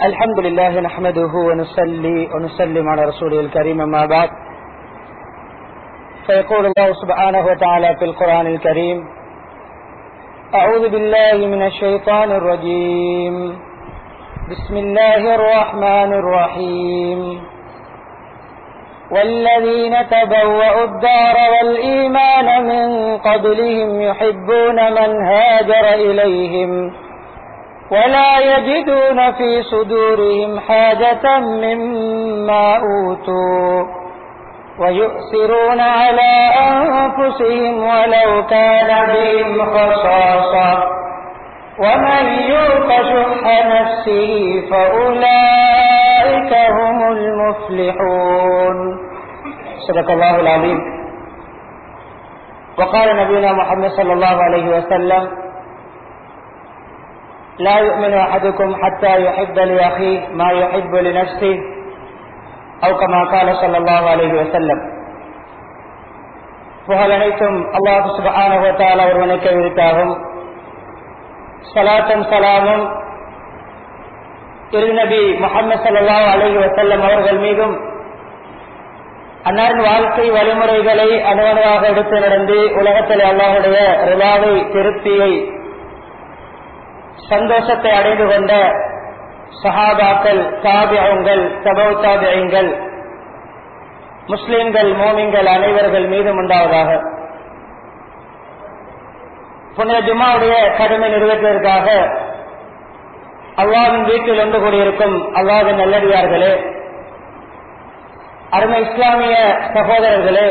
الحمد لله نحمده ونصلي ونسلم على رسوله الكريم ما بعد فيقول الله سبحانه وتعالى في القرآن الكريم أعوذ بالله من الشيطان الرجيم بسم الله الرحمن الرحيم والذين تبوأوا الدار والإيمان من قبلهم يحبون من هاجر إليهم ولا يجدون في صدورهم حاجة مما أوتوا ويؤثرون على أنفسهم ولو كان بهم خصاصة ومن يوق شح نفسه فأولئك هم المفلحون صدق الله العظيم وقال نبينا محمد صلى الله عليه وسلم لا يؤمن أحدكم حتى يحب لأخيه ما يحب لنفسه أو كما قال صلى الله عليه وسلم புகழ் அனைத்தும் அல்லாஹு சுபஹானஹுவத்தால் ஒருவனுக்கு விருத்தாகும் சலாத்தும் சலாமும் திருநபி முகமது சல்லாஹ் அலஹி வசல்லம் அவர்கள் மீதும் அன்னாரின் வாழ்க்கை வழிமுறைகளை அணுவணுவாக எடுத்து நடந்து உலகத்தில் அல்லாஹுடைய ரிலாவை திருப்தியை சந்தோஷத்தை அடைந்து கொண்ட சஹாபாக்கள் தாபியங்கள் தபௌ தாபியங்கள் முஸ்லிம்கள் மோமிங்கள் அனைவர்கள் மீதும் உண்டாவதாக புனித ஜுமாவுடைய கடமை நிறைவேற்றுவதற்காக அல்லாவின் வீட்டில் ஒன்று கூடியிருக்கும் அல்லாவின் நல்லடியார்களே அருமை இஸ்லாமிய சகோதரர்களே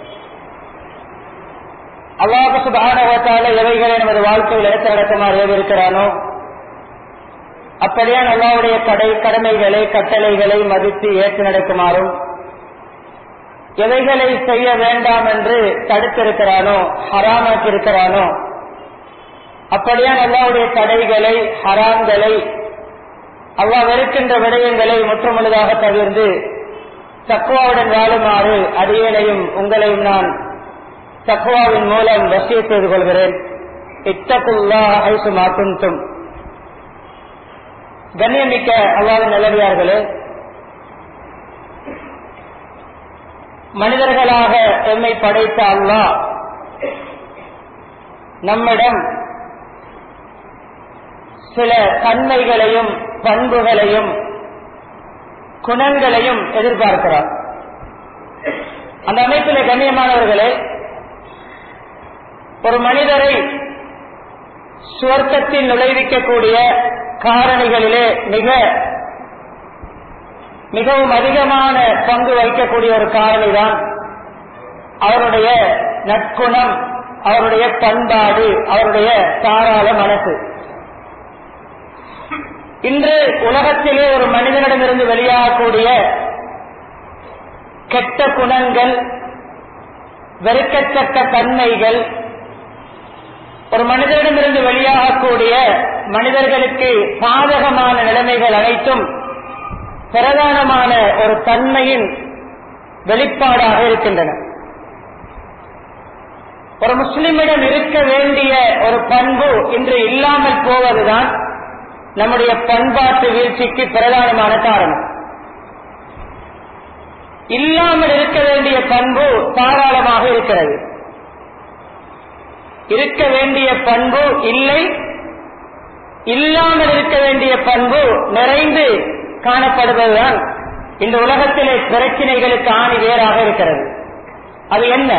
அல்லாஹு சுபானவத்தால எவைகளை நமது வாழ்க்கையில் எடுத்து நடக்குமாறு ஏவிருக்கிறானோ அப்படியான் அல்லாவுடைய கடை கடமைகளை கட்டளைகளை மதித்து ஏற்று நடக்குமாறும் எவைகளை செய்ய வேண்டாம் என்று தடுத்திருக்கிறானோ ஹராமாக்கியிருக்கிறானோ அப்படியான் அல்லாவுடைய தடைகளை ஹராம்களை அல்லாஹ் வெறுக்கின்ற விடயங்களை முற்றுமுழுதாக தவிர்ந்து தக்குவாவுடன் வாழுமாறு அடியேனையும் உங்களையும் நான் தக்குவாவின் மூலம் வசிய செய்து கொள்கிறேன் இத்தகுல்லா ஐசு மாக்குந்தும் கண்ணியமிக்க அல்லாவின் நிலவியார்களே மனிதர்களாக எம்மை படைத்த அல்லா நம்மிடம் சில தன்மைகளையும் பண்புகளையும் குணங்களையும் எதிர்பார்க்கிறார் அந்த அமைப்பில் கண்ணியமானவர்களே ஒரு மனிதரை சுவர்க்கத்தில் நுழைவிக்கக்கூடிய காரணிகளிலே மிக மிகவும் அதிகமான பங்கு வகிக்கக்கூடிய ஒரு காரணிதான் அவருடைய நற்குணம் அவருடைய பண்பாடு அவருடைய தாராள மனசு இன்று உலகத்திலே ஒரு மனிதனிடமிருந்து வெளியாகக்கூடிய கெட்ட குணங்கள் வெறுக்கத்தக்க தன்மைகள் ஒரு மனிதனிடமிருந்து வெளியாகக்கூடிய மனிதர்களுக்கு சாதகமான நிலைமைகள் அனைத்தும் பிரதானமான ஒரு தன்மையின் வெளிப்பாடாக இருக்கின்றன ஒரு முஸ்லிமிடம் இருக்க வேண்டிய ஒரு பண்பு இன்று இல்லாமல் போவதுதான் நம்முடைய பண்பாட்டு வீழ்ச்சிக்கு பிரதானமான காரணம் இல்லாமல் இருக்க வேண்டிய பண்பு தாராளமாக இருக்கிறது இருக்க வேண்டிய பண்பு இல்லை இல்லாமல் இருக்க வேண்டிய பண்பு நிறைந்து காணப்படுவதுதான் இந்த உலகத்திலே பிரச்சனைகளுக்கு ஆணி வேறாக இருக்கிறது அது என்ன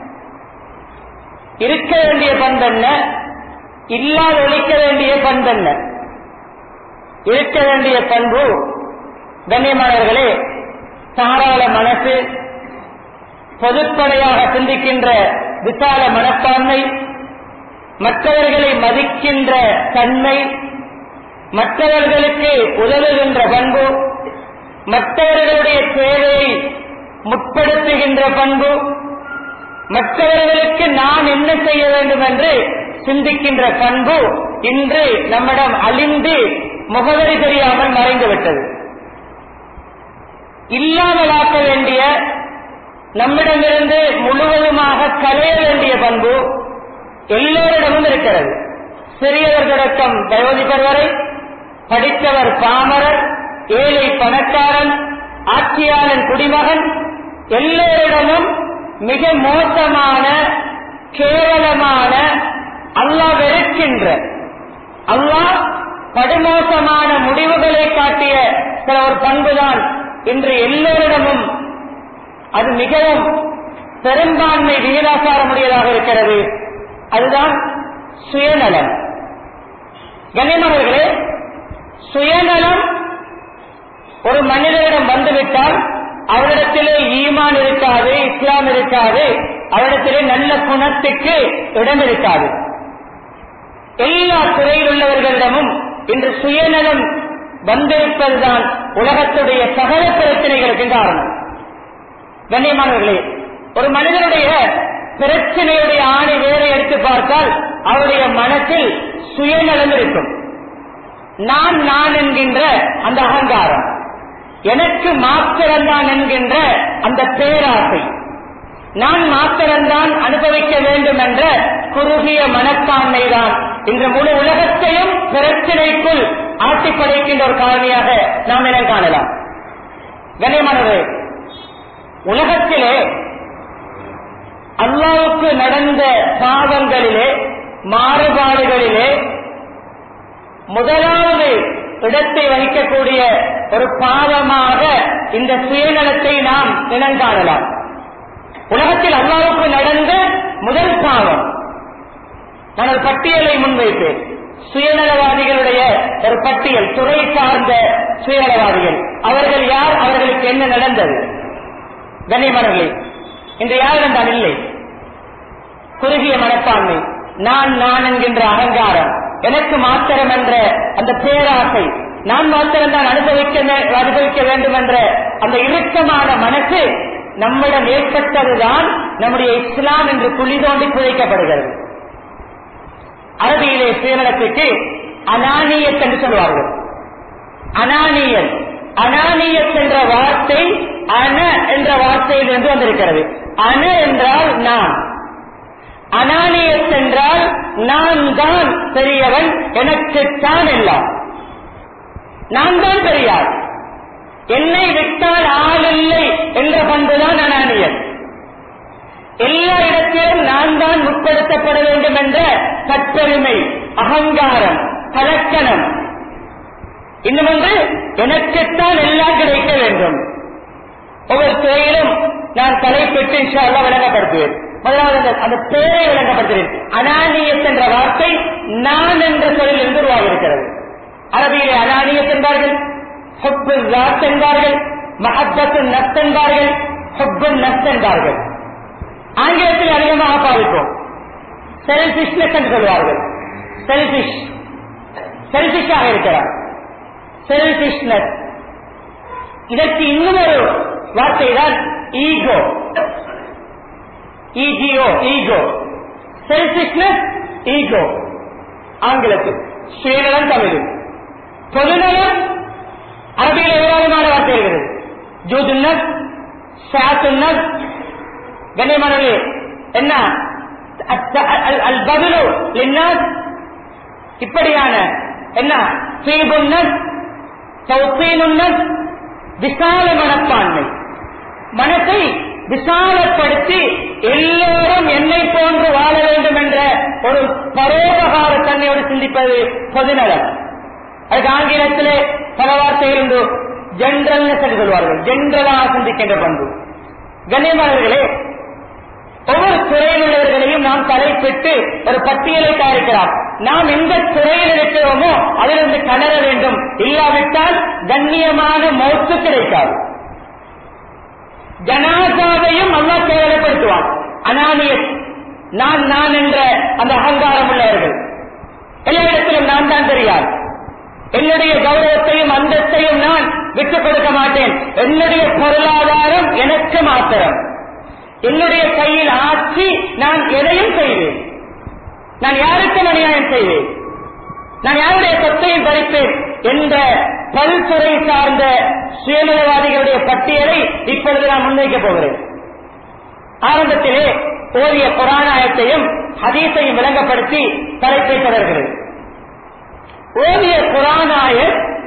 இருக்க வேண்டிய பண்பென்ன இல்லாத ஒழிக்க வேண்டிய பண்பென்ன இருக்க வேண்டிய பண்பு கண்ணியமானவர்களே தாராள மனசு பொதுப்படையாக சிந்திக்கின்ற விசால மனப்பான்மை மற்றவர்களை மதிக்கின்ற தன்மை மற்றவர்களுக்கு உதவுகின்ற பண்பு மற்றவர்களுடைய தேவையை முற்படுத்துகின்ற பண்பு மற்றவர்களுக்கு நான் என்ன செய்ய வேண்டும் என்று சிந்திக்கின்ற பண்பு இன்று நம்மிடம் அழிந்து முகவரி தெரியாமல் மறைந்துவிட்டது இல்லாமலாக்க வேண்டிய நம்மிடமிருந்து முழுவதுமாக களைய வேண்டிய பண்பு எல்லோரிடமும் இருக்கிறது சிறியவர் தொடக்கம் வயோதிபர் வரை படித்தவர் பாமரர் ஏழை பணக்காரன் ஆட்சியாளன் குடிமகன் எல்லோரிடமும் மிக மோசமான கேவலமான அல்லாஹ் வெறுக்கின்ற அல்லாஹ் படுமோசமான முடிவுகளை காட்டிய சில ஒரு பண்புதான் இன்று எல்லோரிடமும் அது மிகவும் பெரும்பான்மை விகிதாசாரமுடையதாக இருக்கிறது அதுதான் சுயநலம் கண்ணியமானவர்களே சுயநலம் ஒரு மனிதரிடம் வந்துவிட்டால் அவரிடத்திலே ஈமான் இருக்காது இஸ்லாம் இருக்காது அவரிடத்திலே நல்ல குணத்துக்கு இடம் இருக்காது எல்லா துறையில் உள்ளவர்களிடமும் இன்று சுயநலம் வந்திருப்பதுதான் உலகத்துடைய சகல பிரச்சனைகளுக்கு காரணம் கண்ணியமானவர்களே ஒரு மனிதனுடைய பிரச்சனையுடைய ஆணை வேறு எடுத்து பார்த்தால் அவருடைய மனத்தில் சுயநலம் இருக்கும் நான் நான் என்கின்ற அந்த அகங்காரம் எனக்கு மாத்திரம்தான் என்கின்ற அந்த பேராசை நான் மாத்திரம்தான் அனுபவிக்க வேண்டும் என்ற குறுகிய மனப்பான்மைதான் இன்று முழு உலகத்தையும் பிரச்சனைக்குள் ஆட்டி படைக்கின்ற ஒரு காரணியாக நாம் என காணலாம் கண்ணியமானது உலகத்திலே அல்லாவுக்கு நடந்த பாவங்களிலே மாறுபாடுகளிலே முதலாவது இடத்தை வகிக்கக்கூடிய ஒரு பாவமாக இந்த சுயநலத்தை நாம் இனங்காணலாம் உலகத்தில் அல்லாவுக்கு நடந்த முதல் பாவம் நான் ஒரு பட்டியலை முன்வைப்பேன் சுயநலவாதிகளுடைய ஒரு பட்டியல் துறை சார்ந்த சுயநலவாதிகள் அவர்கள் யார் அவர்களுக்கு என்ன நடந்தது கண்ணியமானவர்களே இன்று யாரிடம் தான் இல்லை குறுகிய மனப்பான்மை நான் நான் என்கின்ற அகங்காரம் எனக்கு மாத்திரம் என்ற அந்த பேராசை நான் மாத்திரம் தான் அனுபவிக்க அனுபவிக்க வேண்டும் என்ற அந்த இறுக்கமான மனசு நம்மிடம் ஏற்பட்டதுதான் நம்முடைய இஸ்லாம் என்று குழி தோண்டி புதைக்கப்படுகிறது அரபியிலே சுயநலத்துக்கு அனானியத் என்று சொல்வார்கள் அனானியல் அனானியத் என்ற வார்த்தை அன என்ற வார்த்தையிலிருந்து வந்திருக்கிறது அன என்றால் நான் அனானியத் என்றால் நான் தான் பெரியவன் எனக்குத்தான் எல்லாம் நான் தான் பெரியார் என்னை விட்டால் ஆள் இல்லை என்ற பண்புதான் அனானியன் எல்லா இடத்திலும் நான் தான் முற்படுத்தப்பட வேண்டும் என்ற கற்பெருமை அகங்காரம் கலக்கணம் இன்னும் ஒன்று எனக்குத்தான் எல்லாம் கிடைக்க வேண்டும் ஒவ்வொரு துறையிலும் நான் தலைப்பெற்று இன்ஷால்லா விளங்கப்படுத்துவேன் முதலாவது அந்த- அந்த பெயரை விளங்கப்படுத்துகிறேன் அனானியத் என்ற வார்த்தை நான் என்ற சொல்லில் இருந்து உருவாகியிருக்கிறது அரபியிலே அனானியத் என்பார்கள் ஹுப்பு ராத் என்பார்கள் மஹப்பத்து நத் என்பார்கள் ஹுப்பு நத் என்பார்கள் ஆங்கிலத்தில் அதிகமாக பாதிப்போம் செல்பிஷ்னஸ் என்று சொல்வார்கள் செல்பிஷ் செல்பிஷாக இருக்கிறார் செல்பிஷ்னஸ் இதற்கு இன்னும் ஒரு வார்த்தை தான் ego E G O ego selfishness ego ஆங்கிலத்தில் சுயநலம் தமிழ் பொதுநலம் அரபியில் ஏராளமான வார்த்தை இருக்கிறது ஜூதுன்னஸ் சாத்துன்னஸ் கண்ணியமானவர்களே என்ன அத்த- அல்- அல் பதுலு லின்னாஸ் இப்படியான என்ன சீபுன்னஸ் சௌசீனுன்னஸ் விசால மனப்பான்மை மனசை விசாலப்படுத்தி எல்லோரும் என்னை போன்று வாழ வேண்டும் என்ற ஒரு பரோபகார தன்மையோடு சிந்திப்பது பொதுநலம் அதுக்கு ஆங்கிலத்திலே பல வார்த்தைகள் உண்டு ஜென்ரல்னஸ் என்று சொல்வார்கள் ஜென்ரலாக சிந்திக்கின்ற பண்பு கண்ணியமானவர்களே ஒவ்வொரு துறையில் உள்ளவர்களையும் நாம் தலைப்பிட்டு ஒரு பட்டியலை தயாரிக்கலாம் நாம் எந்த துறையில் இருக்கிறோமோ அதிலிருந்து கணர வேண்டும் இல்லாவிட்டால் கண்ணியமான மௌத்து கிடைக்காது ஜனாசாவையும் அல்லா கேவலப்படுத்துவான் அனானியத் நான் நான் என்ற அந்த அகங்காரம் உள்ளவர்கள் எல்லா இடத்திலும் நான் தான் தெரியாது என்னுடைய கௌரவத்தையும் அந்தஸ்தையும் நான் விட்டுக் கொடுக்க மாட்டேன் என்னுடைய பொருளாதாரம் எனக்கு மாத்திரம் என்னுடைய கையில் ஆட்சி நான் எதையும் செய்வேன் நான் யாருக்கும் அநியாயம் செய்வேன் நான் யாருடைய சொத்தையும் பறிப்பேன் என்ற பல்துறை சார்ந்த சுயநலவாதிகளுடைய பட்டியலை இப்பொழுது நான் முன்வைக்கப் போகிறேன் ஆரம்பத்திலே ஓதிய புராணாயத்தையும் ஹதீஸையும் விளங்கப்படுத்தி தலைப்பை தொடர்கிறது ஓதிய குரானாய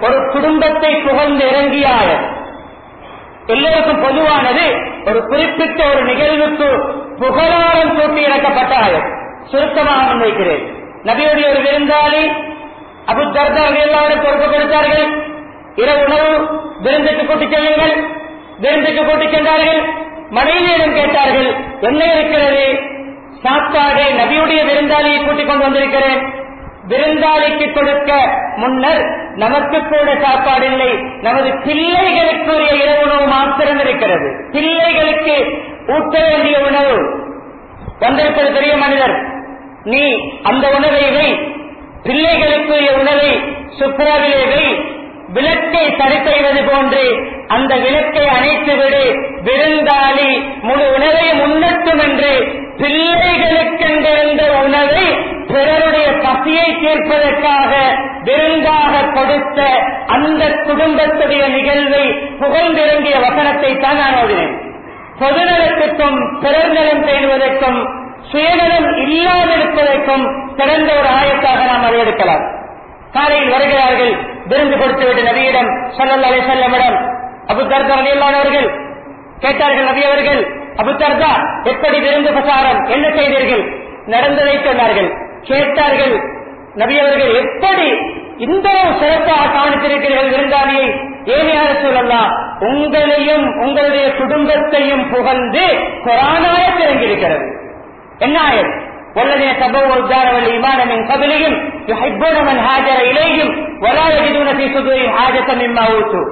ஒரு குடும்பத்தை புகழ்ந்து இறங்கிய ஆயர் எல்லோருக்கும் பொதுவானது ஒரு குறிப்பிட்ட ஒரு நிகழ்வுக்கு புகழாரம் சூட்டி இறக்கப்பட்ட ஆயர் சுருக்கமாக முன்வைக்கிறேன் நபியுடைய ஒரு விருந்தாளி அபு தர்தா எல்லாரும் பொறுப்பு கொடுத்தார்கள் இரவு உணவு விருந்துக்கு கூட்டிச் செல்லுங்கள் விருந்துக்கு கூட்டிச் சென்றார்கள் மனைவியிடம் கேட்டார்கள் என்ன இருக்கிறது சாப்பாடு நபியுடைய விருந்தாளியை கூட்டிக் கொண்டு வந்திருக்கிறேன் விருந்தாளிக்கு கொடுக்க முன்னர் நமக்கு கூட சாப்பாடு இல்லை நமது பிள்ளைகளுக்குரிய இரவு உணவு மாத்திரம் இருக்கிறது பிள்ளைகளுக்கு ஊட்ட வேண்டிய உணவு வந்திருப்பது பெரிய மனிதர் நீ அந்த உணவை வை பிள்ளைகளுக்குரிய உணவை சுப்ராவிலே வை விளக்கை சரி செய்வது போன்று அந்த விளக்கை அணைத்து விடு விருந்தாளி முழு உணவை முன்னட்டும் என்று பிள்ளைகளுக்கென்றிருந்த உணவை பிறருடைய பசியை தீர்ப்பதற்காக விருந்தாக கொடுத்த அந்த குடும்பத்துடைய நிகழ்வை புகழ்ந்திறங்கிய வசனத்தை தான் நான் ஓதினேன் பொதுநலத்துக்கும் பிறர் நலம் பேணுவதற்கும் சுயநலம் இல்லாதிருப்பதற்கும் சிறந்த ஒரு ஆயத்தாக நாம் அதை எடுக்கலாம் காலையில் வருகிறார்கள் விருந்து கொடுத்துவிட்டு நபியிடம் சொல்லல் அலை செல்லமிடம் அபு தர்தா அலியல்லானவர்கள் கேட்டார்கள் நபி அவர்கள் அபு தர்தா எப்படி விருந்து பிரசாரம் என்ன செய்தீர்கள் நடந்ததை சொன்னார்கள் கேட்டார்கள் நபி அவர்கள் எப்படி இந்த சிறப்பாக கவனித்திருக்கிறீர்கள் விருந்தாளியை ஏனையார சொல்லலாம் உங்களையும் உங்களுடைய குடும்பத்தையும் புகழ்ந்து கொரானாய திறங்கியிருக்கிறது என்ன ஆயர் والذين تبوأوا الدار والإيمان من قبلهم يحبون من هاجر إليهم ولا يجدون في صدورهم حاجة مما أوتوا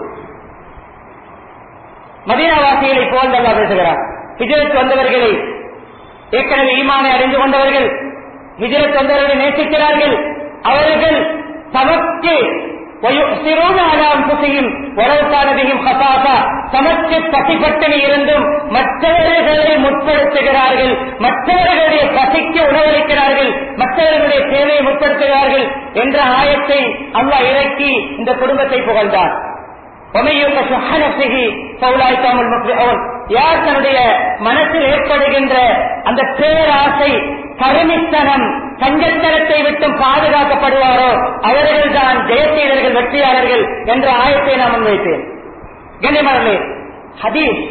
மதீனாவாசிகளை போல் அல்லா பேசுகிறார் ஹிஜரத் வந்தவர்களை ஏற்கனவே ஈமானை அறிந்து கொண்டவர்கள் ஹிஜரத் வந்தவர்களை நேசிக்கிறார்கள் அவர்கள் தமக்கு தமக்கு பசிப்பட்டணி இருந்தும் மற்றவர்களை முற்படுத்துகிறார்கள் மற்றவர்களுடைய பசிக்கு உணவளிக்கிறார்கள் மற்றவர்களுடைய தேவையை முற்படுத்துகிறார்கள் என்ற ஆயத்தை அல்லா இறக்கி இந்த குடும்பத்தை புகழ்ந்தார் யார் தன்னுடைய மனசில் ஏற்படுகின்ற அந்த பேராசை கருமித்தனம் கஞ்சத்தனத்தை விட்டும் பாதுகாக்கப்படுவாரோ அவர்கள் தான் ஜெயசீலர்கள் வெற்றியாளர்கள் என்ற ஆயத்தை நான் முன்வைத்தேன் கண்ணியமானே ஹதீஸ்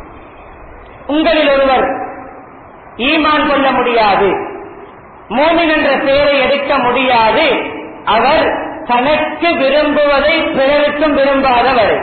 உங்களில் ஒருவர் ஈமான் கொள்ள முடியாது மோமின் என்ற பெயரை எடுக்க முடியாது அவர் தனக்கு விரும்புவதை பிறருக்கும் விரும்பாதவர்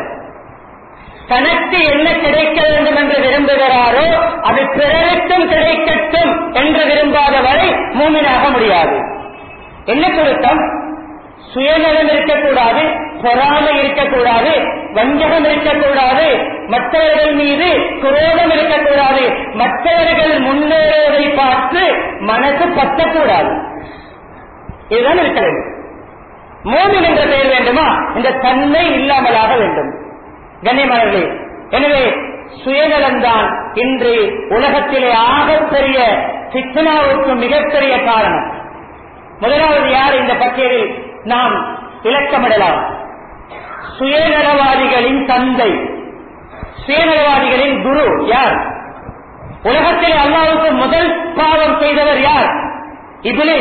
தனக்கு என்ன கிடைக்க வேண்டும் என்று விரும்புகிறாரோ அது பிறருக்கும் கிடைக்கட்டும் என்று விரும்பாதவரை மூமினாக முடியாது என்ன பொருத்தம் சுயநலம் இருக்கக்கூடாது பொறாமை இருக்கக்கூடாது வஞ்சகம் இருக்கக்கூடாது மற்றவர்கள் மீது குரோதம் இருக்கக்கூடாது மற்றவர்கள் முன்னேறுவதை பார்த்து மனசு பத்தக்கூடாது இதுதான் இருக்க வேண்டும் மோமின் என்ற பெயர் வேண்டுமா இந்த தன்மை இல்லாமலாக வேண்டும் கண்ணியமானவர்களே எனவே சுயநலம்தான் இன்று உலகத்திலே ஆகப்பெரிய சித்தனாவுக்கு மிகப்பெரிய காரணம் முதலாவது யார் இந்த பட்டியலில் நாம் இலக்கமிடலாம் சுயநலவாதிகளின் தந்தை சுயநலவாதிகளின் குரு யார் உலகத்தில் அல்லாவுக்கு முதல் பாவம் செய்தவர் யார் இதிலே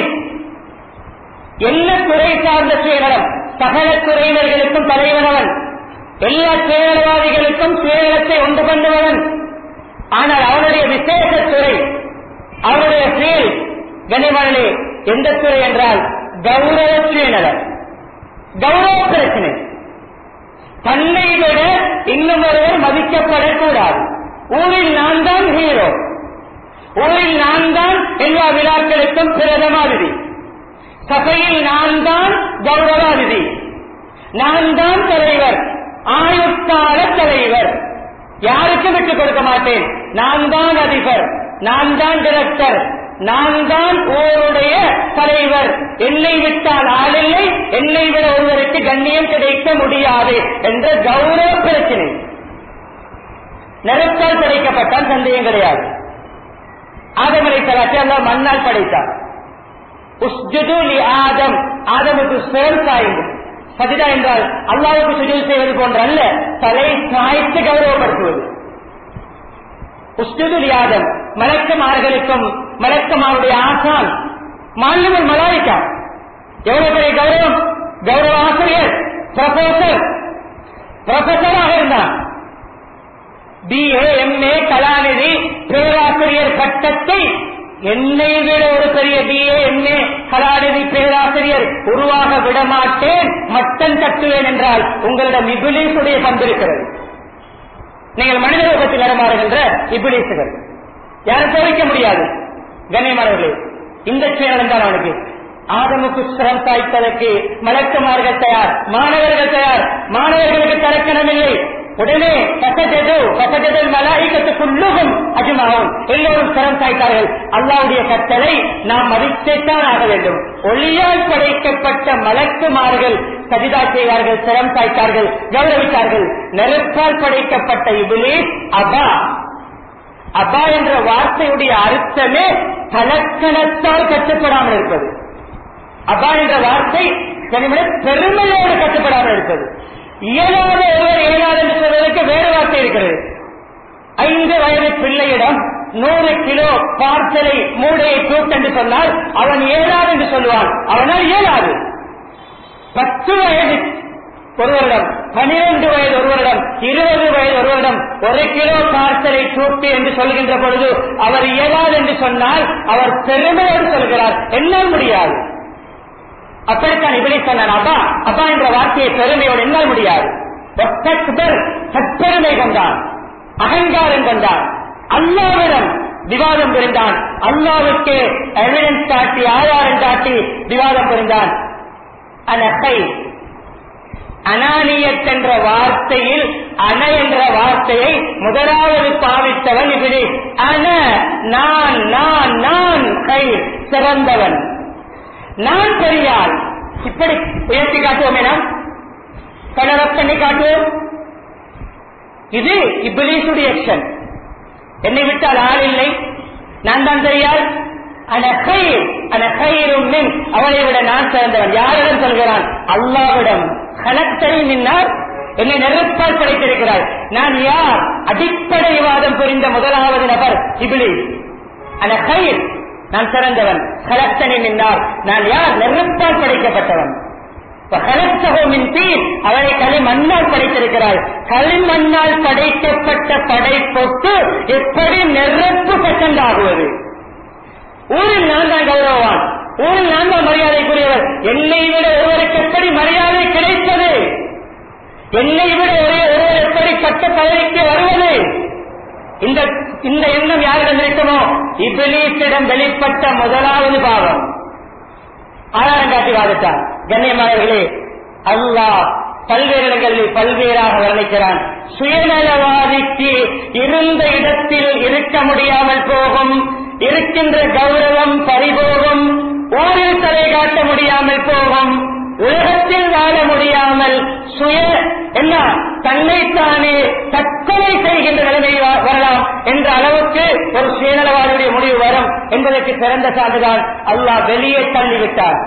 என்ன துறை சார்ந்த சுயநலம் சகல துறையினர்களுக்கும் தலைவனவன் எல்லா சுயநலவாதிகளுக்கும் சுயநலத்தை உண்டு பண்ணுபவன் ஆனால் அவனுடைய விசேஷ துறை அவனுடைய செயல் கனிமணி எந்த துறை என்றால் கௌரவ சுயநலம் கௌரவ பிரச்சனை தன்னை விட இன்னும் ஒருவர் மதிக்கப்படக்கூடாது ஊரில் நான் தான் ஹீரோ ஊரில் நான் தான் எல்லா விழாக்களுக்கும் பிரதமாதிதி சபையில் நான் தான் கௌரவாதிதி நான் தான் தலைவர் ஆயுட்கால தலைவர் யாருக்கும் விட்டுக் கொடுக்க மாட்டேன் நான் தான் அதிபர் நான் தான் டிரெக்டர் நான் தான் ஊருடைய தலைவர் என்னை விட்டால் ஆளில்லை என்னை விட ஒருவருக்கு கண்ணியம் கிடைக்க முடியாது என்ற கௌரவ பிரச்சனை நெருப்பால் படைக்கப்பட்டால் சந்தேகம் கிடையாது ஆதமரை தலாச்சி அல்லா மண்ணால் படைத்தார் உஸ்ஜுது லி ஆதம் ஆதமுக்கு சிறம் சாய்ந்து சஜிதா என்றால் அல்லாவுக்கு சுஜில் செய்வது போன்ற அல்ல தலை சாய்த்து கௌரவப்படுத்துவது உஸ்ஜுது லி ஆதம் மலக்கமார்களுக்கும் மலக்கமாருடைய ஆசான் மாநிலங்கள் மலாய்க்கா எவ்வளவு பெரிய கௌரவம் கௌரவ ஆசிரியர் ப்ரொஃபசர் ப்ரொஃபசராக இருந்தான் பிஏ எம்ஏ கலாநிதி பேராசிரியர் பட்டத்தை என்னை விட ஒரு பெரிய பிஏ எம்ஏ கலாநிதி பேராசிரியர் உருவாக விடமாட்டேன் மட்டம் தட்டுவேன் என்றால் உங்களிடம் இபிலிசுடைய பண்பு இருக்கிறது நீங்கள் மனித ரூபத்தில் நடமாறுகின்ற இபிலிசுகள் யாரும் தோழிக்க முடியாது கண்ணியமானவர்களே இந்த சேனல் தான் அவனுக்கு ஆதமுக்கு சிரம் தாய்ப்பதற்கு மலக்குமார்கள் தயார் மாணவர்கள் தயார் மாணவர்களுக்கு தரக்கணம் இல்லை உடனே பசஜது பசஜது மலாய்க்கத்துக்குள்ளுகும் அஜுமாவும் எல்லோரும் சிரம் தாய்த்தார்கள் அல்லாவுடைய கட்டளை நாம் மதித்தேத்தான் ஆக வேண்டும் ஒளியால் படைக்கப்பட்ட மலக்குமார்கள் சஜிதா செய்வார்கள் சிரம் தாய்த்தார்கள் கௌரவித்தார்கள் நெருப்பால் படைக்கப்பட்ட இபிலிஸ் அபா அபா என்ற வார்த்தையுடைய அர்த்தமே தலக்கணத்தால் கட்டுப்படாமல் இருப்பது அபா என்ற வார்த்தை பெருமையோடு கட்டுப்படாமல் இருப்பது இயலாத ஒருவர் இயலாது என்று சொல்வதற்கு வேறு வார்த்தை இருக்கிறது ஐந்து வயது பிள்ளையிடம் நூறு கிலோ பார்சலை மூடையை தூக்கு என்று சொன்னால் அவன் இயலாது என்று சொல்லுவான் அவனால் இயலாது பத்து வயது ஒருவரிடம் பனிரெண்டு வயது ஒருவரிடம் இருபது வயது ஒருவரிடம் ஒரு கிலோ பார்சலை தூக்கு என்று சொல்கின்ற பொழுது அவர் இயலாது என்று சொன்னால் அவர் பெருமையோடு சொல்கிறார் என்னால் முடியாது அப்படித்தான் இப்படி சொன்னான் அப்பா அப்பா என்ற வார்த்தையை பெருமையோடு என்னால் முடியாது தற்பெருமை கொண்டான் அகங்காரம் கொண்டான் அல்லாவிடம் விவாதம் புரிந்தான் அல்லாவுக்கு எவிடன்ஸ் காட்டி ஆதாரம் காட்டி விவாதம் புரிந்தான் அனகை அனானியத் என்ற வார்த்தையில் அன என்ற வார்த்தையை முதலாவது பாவித்தவன் இப்படி அன நான் நான் நான் கை சிறந்தவன் நான் பெரியாள் இப்படி உயர்த்தி காட்டுவோமே நாம் கலரப் பண்ணி காட்டுவோம் இது இபிலீசுடைய ஆக்ஷன் என்னை விட்டால் ஆள் இல்லை நான் தான் தெரியால் அவளை விட நான் சிறந்தவன் யாரிடம் சொல்கிறான் அல்லாவிடம் கலத்தரை நின்றார் என்னை நெருப்பால் படைத்திருக்கிறார் நான் யார் அடிப்படை விவாதம் புரிந்த முதலாவது நபர் இபிலி அந்த கயிர் நான் சிறந்தவன் கலத்தனை நின்றார் நான் யார் நெருப்பால் படைக்கப்பட்டவன் அவளை களிமண்ணால் படைத்திருக்கிறாள் களிமண்ணால் படைக்கப்பட்ட படைப்புக்கு எப்படி நெருப்பு செகண்ட் ஆகுவது ஊரில் நான் தான் கௌரவவான் ஊரில் நான் தான் மரியாதைக்குரியவர் என்னை விட ஒருவருக்கு எப்படி மரியாதை கிடைத்தது என்னை விட ஒரே ஒருவர் எப்படி பட்ட பதவிக்கு வருவது இந்த இந்த எண்ணம் யாரிடம் இருக்குமோ இபிலீசிடம் வெளிப்பட்ட முதலாவது பாவம் ஆதாரம் காட்டி வாதிட்டார் கண்ணியமானவர்களே அல்லாஹ் பல்வேறு இடங்களில் பல்வேறாக வர்ணிக்கிறான் சுயநலவாதிக்கு இருந்த இடத்தில் இருக்க முடியாமல் போகும் இருக்கின்ற கௌரவம் பறிபோகும் ஊரில் தலை காட்ட முடியாமல் போகும் உலகத்தில் வாழ முடியாமல் சுய என்ன தன்னைத்தானே தற்கொலை செய்கின்ற நிலைமை வரலாம் என்ற அளவுக்கு ஒரு சுயநலவாதியுடைய முடிவு வரும் என்பதற்கு சிறந்த சான்றுதான் அல்லாஹ் வெளியே தள்ளிவிட்டார்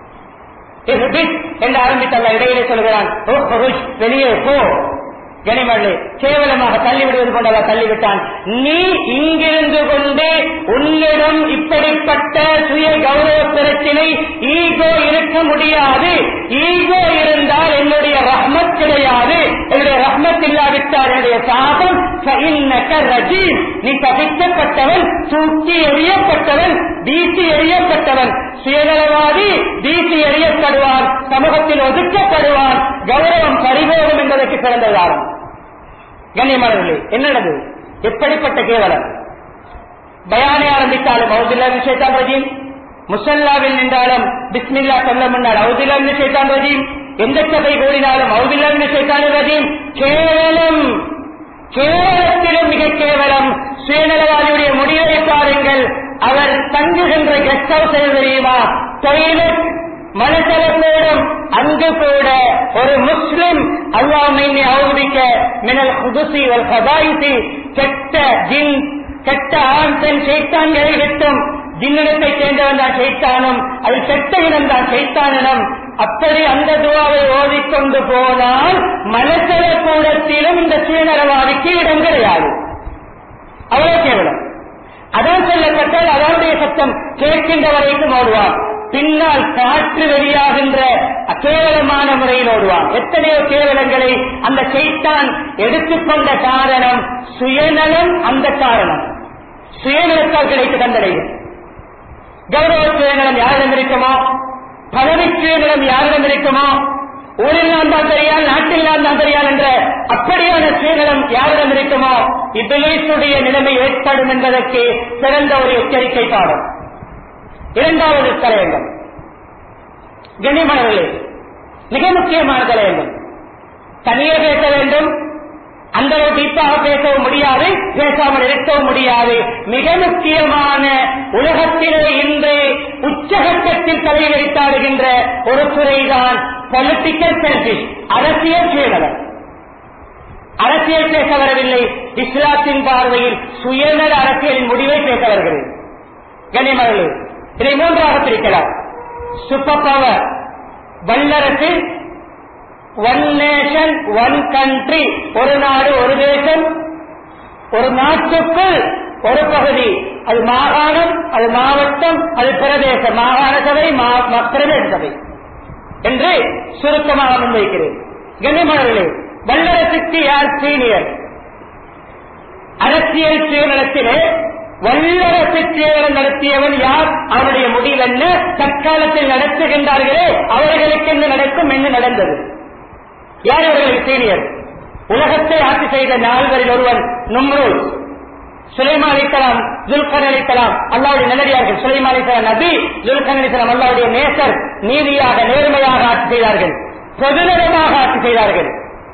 என்று ஆரம்பித்தல்ல இடையிலே சொல்கிறான் வெளியே போ கனிமண்ணு கேவலமாக தள்ளிவிடுவது கொண்டு அவர் தள்ளிவிட்டான் நீ இங்கிருந்து கொண்டு உன்னிடம் இப்படிப்பட்ட சுய கௌரவ பிரச்சினை ஈகோ இருக்க முடியாது ஈகோ இருந்தால் என்னுடைய ரஹ்மத் கிடையாது என்னுடைய ரஹ்மத் இல்லாவிட்டால் என்னுடைய சாபம் ரஜீம் நீ தவிக்கப்பட்டவன் தூக்கி எறியப்பட்டவன் வீசி எறியப்பட்டவன் சுயநலவாதி வீசி எறியப்படுவான் சமூகத்தில் ஒதுக்கப்படுவான் கௌரவம் பறிபோகும் என்பதற்கு பிறந்த காலம் கண்ணியமானவர்களே என்ன நடந்தது எப்படிப்பட்ட கேவலம் பயானை ஆரம்பித்தாலும் அவுதில்லா விஷயத்தான் ரஜீம் முசல்லாவில் நின்றாலும் பிஸ்மில்லா சொல்ல முன்னால் அவுதில்லா விஷயத்தான் ரஜீம் எந்த சபை கூடினாலும் அவுதில்லா விஷயத்தான் ரஜீம் கேவலம் கேவலத்திலும் மிக கேவலம் சுயநலவாதியுடைய முடிவை பாருங்கள் அவர் தங்குகின்ற கெஸ்ட் ஹவுஸ் தெரியுமா டொய்லெட் மனசலத்தோடும் அங்கு கூட ஒரு முஸ்லிம் அல்லாமை அவுபிக்க மினல் குதுசி ஒரு கதாயிசி கெட்ட ஜின் கெட்ட ஆண் பெண் சைத்தான்களை விட்டும் ஜின்னிடத்தை சேர்ந்தவன் தான் சைத்தானும் அது கெட்ட இனம் தான் சைத்தானினம் அப்படி அந்த துவாவை ஓதிக்கொண்டு போனால் மனசல கூடத்திலும் இந்த சுயநலவாதிக்கு இடம் கிடையாது அவ்வளவு கேவலம் அதான் சொல்லப்பட்டால் அதனுடைய சத்தம் கேட்கின்ற வரைக்கும் ஓடுவார் பின்னால் காற்று வெளியாகின்ற கேவலமான முறையில் ஓடுவான் எத்தனையோ கேவலங்களை அந்த செய்தான் எடுத்துக்கொண்ட காரணம் சுயநலம் அந்த காரணம் சுயநலத்தால் கிடைத்த தண்டனைகள் கௌரவ சுயநலம் யாரிடம் இருக்குமோ பதவி சுயநலம் யாரிடம் இருக்குமோ ஊரில் நான் தான் தெரியால் நாட்டில் நான் தான் தெரியால் என்ற அப்படியான சுயநலம் யாரிடம் இருக்குமோ இபிலேசுடைய நிலைமை ஏற்படும் என்பதற்கு சிறந்த ஒரு எச்சரிக்கை பாடம் இரண்டாவது தலையங்கம் கண்ணியமானவர்களே மிக முக்கியமான தலையங்கம் தனியே பேச வேண்டும் அந்த அளவு டீப்பாக பேசவும் முடியாது பேசாமல் இருக்கவும் முடியாது மிக முக்கியமான உலகத்திலே இன்று உச்சகட்டத்தில் தலைவரித்தாடுகின்ற ஒரு துறைதான் பொலிட்டிக்கல் செல்ஃபிஷ் அரசியல் சுயநலம் அரசியல் பேச வரவில்லை இஸ்லாத்தின் பார்வையில் சுயநல அரசியலின் முடிவை பேச வருகிறது கண்ணியமர்களே இதை மூன்றாக பிரிக்கலாம் சூப்பர் பவர் வல்லரசு ஒன் நேஷன் ஒன் கண்ட்ரி ஒரு நாடு ஒரு தேசம் ஒரு நாட்டுக்குள் ஒரு பகுதி அது மாகாணம் அது மாவட்டம் அது பிரதேசம் மாகாண சபை மா- ம- பிரதேச சபை என்று சுருக்கமாக முன்வைக்கிறேன் கண்ணியமானவர்களே வல்லரசுக்கு யார் சீனியர் அரசியல் சுயநலத்திலே வல்லரசு சுயநலம் நடத்தியவன் யார் அவருடைய முடிவு என்ன தற்காலத்தில் நடத்துகின்றார்களே அவர்களுக்கு என்ன நடக்கும் என்ன நடந்தது யார் அவர்களுக்கு சீனியர் உலகத்தை ஆட்சி செய்த நால்வரில் ஒருவன் நும்ரூல் சுலைமான் அலித்தலாம் துல்கன் அலித்தலாம் அல்லாவுடைய நல்லடியார்கள் சுலைமான் அலித்தலாம் நபி துல்கன் அலித்தலாம் அல்லாவுடைய நேசர் நீதியாக நேர்மையாக ஆட்சி செய்தார்கள் பொதுநலமாக ஆட்சி செய்தார்கள்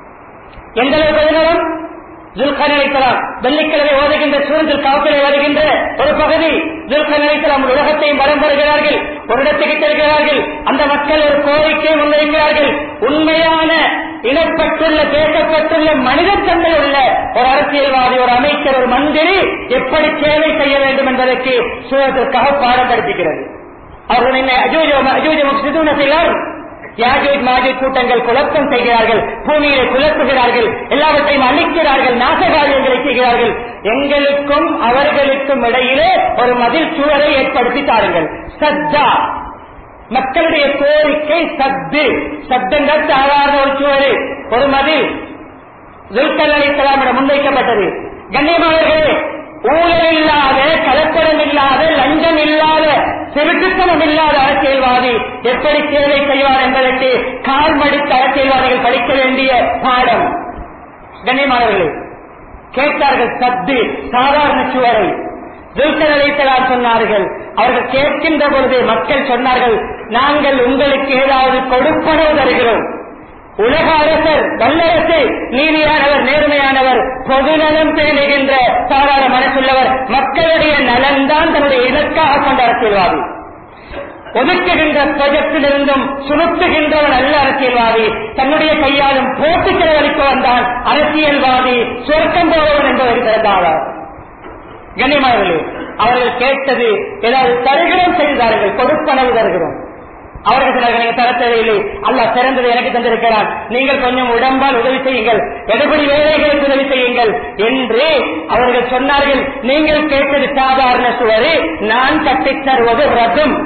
எந்த அளவு பொதுநலம் துல்கன் அலித்தலாம் வெள்ளிக்கிழமை ஓதுகின்ற சூழல் காவலில் வருகின்ற ஒரு பகுதி துல்கன் அலித்தலாம் உலகத்தையும் வரம் வருகிறார்கள் ஒரு இடத்துக்கு செல்கிறார்கள் அந்த மக்கள் ஒரு கோரிக்கை முன்வைக்கிறார்கள் உண்மையான இனப்பட்டுள்ள பேசப்பட்டுள்ள மனித தன்மை உள்ள ஒரு அரசியல்வாதி ஒரு அமைச்சர் ஒரு மந்திரி எப்படி சேவை செய்ய வேண்டும் என்பதற்கு சூழத்திற்காக பாடம் படிப்பிக்கிறது அவர்கள் என்ன அஜூஜ அஜூஜ முக்சிதூன செய்யலாம் யாஜூஜ் மாஜூஜ் கூட்டங்கள் குழப்பம் செய்கிறார்கள் பூமியை குழப்புகிறார்கள் எல்லாவற்றையும் அழிக்கிறார்கள் நாசகாரியங்களை செய்கிறார்கள் எங்களுக்கும் அவர்களுக்கும் இடையிலே ஒரு மதில் சுவரை ஏற்படுத்தி தாருங்கள் சத்தா மக்களுடைய கோரிக்கை சத்து சத்தங்கள் சாதாரண ஒரு சுவரு ஒரு மதில் துல்கல் அலித்தலாமிடம் முன்வைக்கப்பட்டது கண்ணியமானவர்களே ஊழல் இல்லாத கலப்படம் இல்லாத லஞ்சம் இல்லாத திருட்டுத்தனம் இல்லாத அரசியல்வாதி எப்படி சேவை செய்வார் என்பதற்கு கால் மடித்த அரசியல்வாதிகள் படிக்க வேண்டிய பாடம் கண்ணியமானவர்களே கேட்டார்கள் சத்து சாதாரண சுவரை துல்கர் அழைத்தலார் சொன்னார்கள் அவர்கள் கேட்கின்ற பொழுது மக்கள் சொன்னார்கள் நாங்கள் உங்களுக்கு ஏதாவது கொடுப்பனவு தருகிறோம் உலக அரசர் வல்லரசு நீதியானவர் நேர்மையானவர் பொதுநலம் பேணுகின்ற சாதாரண மனசுள்ளவர் மக்களுடைய நலன்தான் தன்னுடைய இலக்காக கொண்ட அரசியல்வாதி ஒதுக்குகின்ற ப்ரொஜெக்டிலிருந்தும் சுருட்டுகின்றவன் அல்ல அரசியல்வாதி தன்னுடைய கையாலும் போட்டு செலவழிப்பவன் தான் அரசியல்வாதி சொர்க்கம் போவன் என்பதற்கு பிறந்தாளர் கண்ணியமானவர்களே அவர்கள் கேட்டது ஏதாவது தருகிறோம் செய்தார்கள் கொடுப்பனவு தருகிறோம் அவர்கள் சொன்னார்கள் நீங்க தர தேவையில்லை அல்லாஹ் சிறந்தது எனக்கு தந்திருக்கிறான் நீங்கள் கொஞ்சம் உடம்பால் உதவி செய்யுங்கள் எடுபடி வேலைகளுக்கு உதவி செய்யுங்கள் என்று அவர்கள் சொன்னார்கள் நீங்கள் கேட்டது சாதாரண சுவரு நான் கட்டித் தருவது ரதம்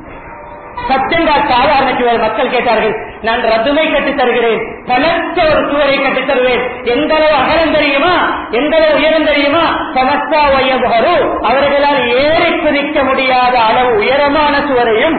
சத்தியங்கால் சாதாரண சுவர் மக்கள் கேட்டார்கள் நான் ரத்துமை கட்டித் தருகிறேன் பலத்த ஒரு சுவரை கட்டித் தருவேன் எந்த அளவு அகலம் தெரியுமா எந்த அளவு உயரம் தெரியுமா சமஸ்தா வயதுகரு அவர்களால் ஏறி குதிக்க முடியாத அளவு உயரமான சுவரையும்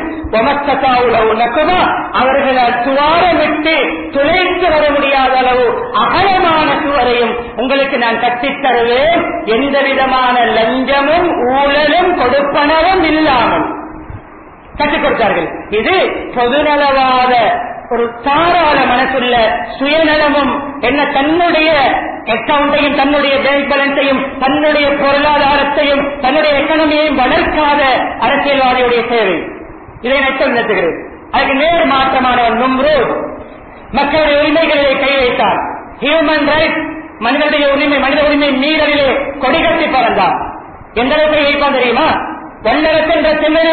உலவு நக்குமா அவர்களால் சுவாரமிட்டு துளைத்து வர முடியாத அளவு அகலமான சுவரையும் உங்களுக்கு நான் கட்டித் தருவேன் எந்த விதமான லஞ்சமும் ஊழலும் கொடுப்பனவும் இல்லாமல் கற்றுக் கொடுத்தார்கள் இது பொதுநலவாத ஒரு தாராள மனசுள்ள சுயநலமும் என்ன தன்னுடைய அக்கவுண்டையும் தன்னுடைய பேங்க் பேலன்ஸையும் தன்னுடைய பொருளாதாரத்தையும் தன்னுடைய எக்கனமியையும் வளர்க்காத அரசியல்வாதியுடைய சேவை இதை நெட்டம் நடத்துகிறது அதுக்கு நேர் மாற்றமானவன் நும்ரூத் மக்களுடைய உரிமைகளிலே கை வைத்தார் ஹியூமன் ரைட்ஸ் மனிதனுடைய உரிமை மனித உரிமை மீறலிலே கொடிகட்டி பறந்தான் எந்த அளவுக்கு வைப்பான் தெரியுமா வல்லரசு என்ற சின்னது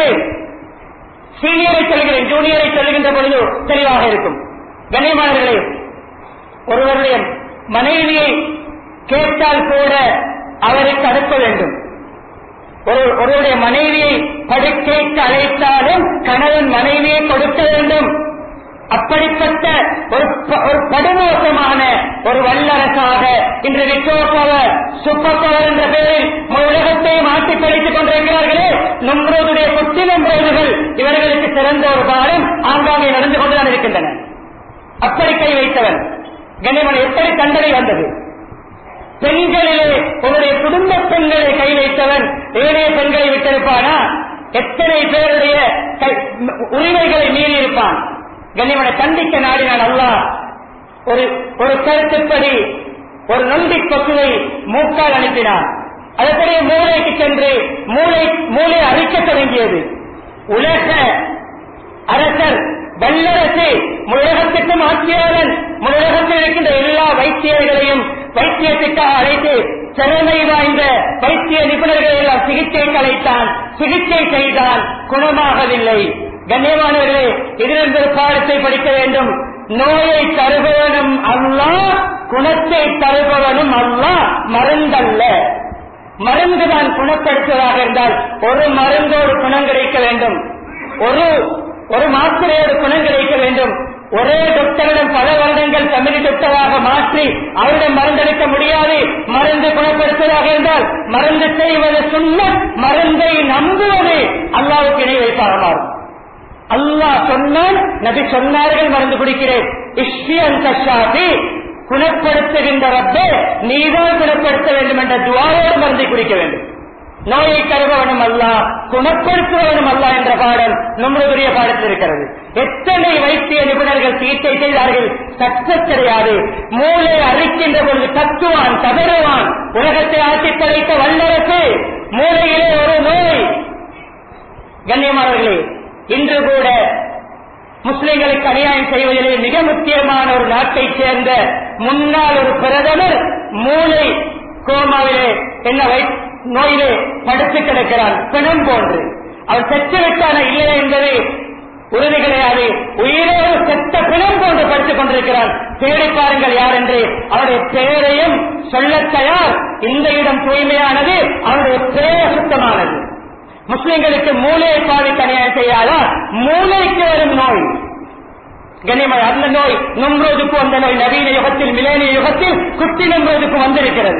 சீனியரை சொல்கிறேன் ஜூனியரை சொல்லுகின்ற பொழுது தெளிவாக இருக்கும் கண்ணியமானவர்களே ஒருவருடைய மனைவியை கேட்டால் கூட அவரை தடுக்க வேண்டும் ஒரு ஒருவருடைய மனைவியை படுக்கைக்கு அழைத்தாலும் கணவன் மனைவியை கொடுக்க வேண்டும் அப்படிப்பட்ட ஒரு ப- ஒரு படுமோசமான ஒரு வல்லரசாக இன்று விக்கோ பவர் சூப்பர் பவர் என்ற பெயரில் முழு உலகத்தை மாற்றி படைத்துக் கொண்டிருக்கிறார்களே நும்ரோதுடைய குட்டி நும்ரோதுகள் இவர்களுக்கு சிறந்த ஒரு பாடம் ஆங்காங்கே நடந்து கொண்டுதான் இருக்கின்றன அப்படி கை வைத்தவன் கண்ணியமன் எப்படி தண்டனை வந்தது பெண்களிலே உன்னுடைய குடும்ப பெண்களை கை வைத்தவன் ஏனைய பெண்களை விட்டிருப்பானா எத்தனை பேருடைய கை- உரிமைகளை மீறி இருப்பான் கண்ணியமனை கண்டிக்க நாடினான் அல்லாஹ் ஒரு ஒரு கருத்துப்படி ஒரு நொண்டி கொசுவை மூக்கால் அனுப்பினான் அதற்குரிய மூளைக்கு சென்று மூளை மூளை அரிக்கத் தொடங்கியது உலக அரசர் வல்லரசு முழுகத்துக்கும் ஆட்சியாளன் முழுகத்தில் இருக்கின்ற எல்லா வைத்தியர்களையும் வைத்தியத்துக்காக அழைத்து திறமை வாய்ந்த வைத்திய நிபுணர்களை எல்லாம் சிகிச்சைக்கு அழைத்தான் சிகிச்சை செய்தான் குணமாகவில்லை கண்ணியமானவர்களே இதிலிருந்து ஒரு பாடத்தை படிக்க வேண்டும் நோயை தருபவனும் அல்லா குணத்தை தருபவனும் அல்லா மருந்தல்ல மருந்துதான் குணப்படுத்துவதாக இருந்தால் ஒரு மருந்தோடு குணம் கிடைக்க வேண்டும் ஒரு ஒரு மாத்திரையோடு குணம் கிடைக்க வேண்டும் ஒரே டாக்டரிடம் பல வருடங்கள் தமிழ் டாக்டராக மாற்றி அவரிடம் மருந்தளிக்க முடியாது மருந்து குணப்படுத்துவதாக இருந்தால் மருந்து செய்வது சுண்ண மருந்தை நம்புவது அல்லாவுக்கு இணை வைப்பாக மாறும் அல்லாஹ் சொன்னான் நபி சொன்னார்கள் மருந்து குடிக்கிறேன் இஷ்யன் கஷாபி குணப்படுத்துகின்ற ரப்பே நீதான் குணப்படுத்த வேண்டும் என்ற துவாரோடு மருந்தை குடிக்க வேண்டும் நோயை தருபவனும் அல்ல குணப்படுத்துபவனும் அல்ல என்ற பாடல் நம்மளுடைய பாடத்தில் இருக்கிறது எத்தனை வைத்திய நிபுணர்கள் சிகிச்சை செய்தார்கள் சக்சஸ் கிடையாது மூளை அரிக்கின்ற பொழுது தத்துவான் தகருவான் உலகத்தை ஆட்சி படைத்த வல்லரசு மூளையிலே ஒரு நோய் கண்ணியமானவர்களே இன்று கூட முஸ்லிம்களுக்கு அநியாயம் செய்வதிலே மிக முக்கியமான ஒரு நாட்டைச் சேர்ந்த முன்னாள் ஒரு பிரதமர் மூளை கோமாவிலே என்ன வை நோயிலே படுத்து கிடக்கிறான் பிணம் போன்று அவர் செத்துவிட்டான இல்லை என்பது உறுதி கிடையாது உயிரோடு செத்த பிணம் போன்று படுத்துக் கொண்டிருக்கிறான் தேடி பாருங்கள் யார் என்று அவருடைய பெயரையும் சொல்லத் தயார் இந்த இடம் தூய்மையானது அவருடைய பெயர் சுத்தமானது முஸ்லிம்களுக்கு மூளையை பாதிக்க அநியாயம் செய்யாதா மூளைக்கு வரும் நோய் கனிமலை அந்த நோய் நும்ரோதுக்கு வந்த நோய் நவீன யுகத்தில் மிலேனிய யுகத்தில் குட்டி நும்ரோதுக்கு வந்திருக்கிறது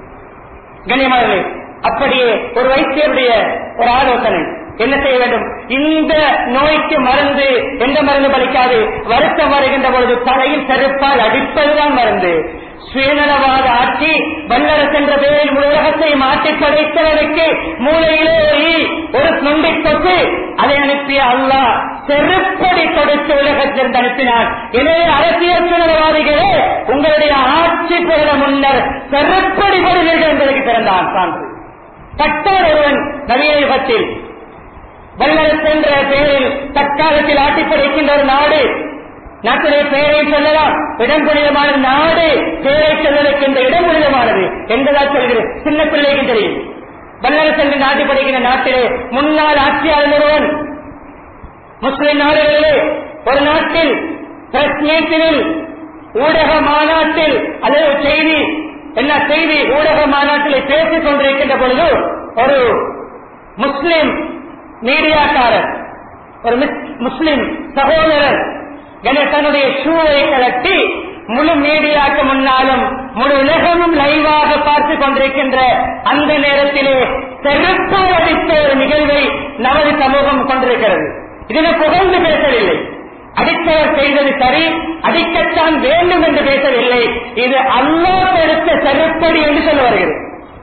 கனிமலை அப்படியே ஒரு வைத்தியருடைய ஒரு ஆலோசனை என்ன செய்ய வேண்டும் இந்த நோய்க்கு மருந்து எந்த மருந்து பலிக்காது வருத்தம் வருகின்ற பொழுது தலையில் செருப்பால் அடிப்பதுதான் மருந்து சுயநலவாத ஆட்சி வல்லரசு என்ற பெயரில் உலகத்தை மாற்றி படைத்தவனுக்கு மூளையிலே ஒரு ஈ, ஒரு நொண்டி தொட்டு அதை அனுப்பிய அல்லாஹ் செருப்படி கொடுத்து உலகத்திலிருந்து அனுப்பினார் எனவே அரசியல் சுயநலவாதிகளே உங்களுடைய ஆட்சி பெற முன்னர் செருப்படி படுவீர்கள் என்பதற்கு பிறந்தான் சான்று கட்டார் ஒருவன் நவீன யுகத்தில் வல்லரசு என்ற பெயரில் தற்காலத்தில் ஆட்சி படைக்கின்ற ஒரு நாடு நாட்டுடைய பெயரை சொல்லலாம் இடம் புனிதமான நாடு பெயரை சொல்வதற்கு இந்த இடம் புனிதமானது என்பதா சொல்கிறேன் சின்ன பிள்ளைக்கு தெரியும் வல்லரசு என்று நாட்டு படைக்கின்ற நாட்டிலே முன்னாள் ஆட்சியாளர் ஒருவன் முஸ்லிம் நாடுகளிலே ஒரு நாட்டில் பிரஸ் மீட்டினில் ஊடக மாநாட்டில் அல்லது செய்தி என்ன செய்தி ஊடக மாநாட்டில் பேசிக் கொண்டிருக்கின்ற பொழுது ஒரு முஸ்லிம் மீடியாக்காரர் ஒரு மிஸ்- முஸ்லிம் சகோதரர் கணேசனுடைய ஷூவை கலட்டி முழு மீடியாக்கு முன்னாலும் முழு உலகமும் லைவாக பார்த்து கொண்டிருக்கின்ற அந்த நேரத்திலே செருப்பால் அடித்த ஒரு நிகழ்வை நமது சமூகம் கொண்டிருக்கிறது இதனை புகழ்ந்து பேசவில்லை அடித்தவர் செய்தது சரி அடிக்கத்தான் வேண்டும் என்று பேசவில்லை இது அல்லாஹ் எடுத்த செருப்படி என்று சொல்ல வருகிறது